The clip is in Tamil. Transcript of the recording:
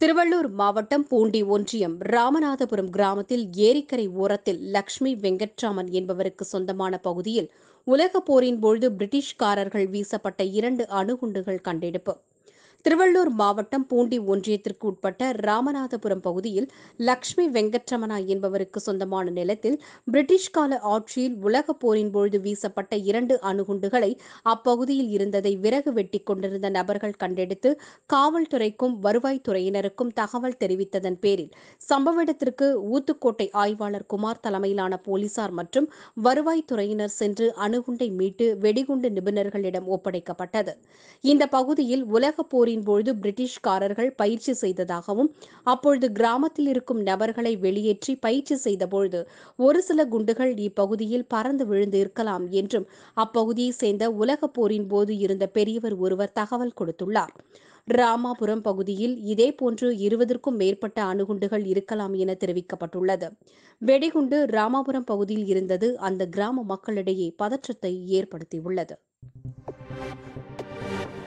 திருவள்ளூர் மாவட்டம் பூண்டி ஒன்றியம் ராமநாதபுரம் கிராமத்தில் ஏரிக்கரை ஓரத்தில் லக்ஷ்மி வெங்கட்ராமன் என்பவருக்கு சொந்தமான பகுதியில் உலகப் போரின் பொழுது பிரிட்டிஷ்காரர்கள் வீசப்பட்ட இரண்டு அணுகுண்டுகள் கண்டெடுப்பு திருவள்ளூர் மாவட்டம் பூண்டி ஒன்றியத்திற்கு உட்பட்ட ராமநாதபுரம் பகுதியில் லக்ஷ்மி வெங்கட்ரமணா என்பவருக்கு சொந்தமான நிலத்தில் பிரிட்டிஷ் கால ஆட்சியில் உலகப் போரின் பொழுது வீசப்பட்ட இரண்டு அணுகுண்டுகளை அப்பகுதியில் இருந்ததை விறகு வெட்டிக் கொண்டிருந்த நபர்கள் கண்டெடுத்து காவல்துறைக்கும் வருவாய்த்துறையினருக்கும் தகவல் தெரிவித்ததன் பேரில் சம்பவ இடத்திற்கு ஊத்துக்கோட்டை ஆய்வாளர் குமார் தலைமையிலான போலீசார் மற்றும் வருவாய்த்துறையினர் சென்று அணுகுண்டை மீட்டு வெடிகுண்டு நிபுணர்களிடம் ஒப்படைக்கப்பட்டது இந்த பகுதியில் உலகப் போரின் பொழுது பிரிட்டிஷ்காரர்கள் பயிற்சி செய்ததாகவும் அப்பொழுது கிராமத்தில் இருக்கும் நபர்களை வெளியேற்றி பயிற்சி செய்தபொழுது ஒரு சில குண்டுகள் இப்பகுதியில் பறந்து விழுந்து இருக்கலாம் என்றும் அப்பகுதியைச் சேர்ந்த உலகப் போரின் போது இருந்த பெரியவர் ஒருவர் தகவல் கொடுத்துள்ளார் ராமாபுரம் பகுதியில் இதேபோன்று இருபதற்கும் மேற்பட்ட அணுகுண்டுகள் இருக்கலாம் என தெரிவிக்கப்பட்டுள்ளது வெடிகுண்டு ராமாபுரம் பகுதியில் இருந்தது அந்த கிராம மக்களிடையே பதற்றத்தை ஏற்படுத்தியுள்ளது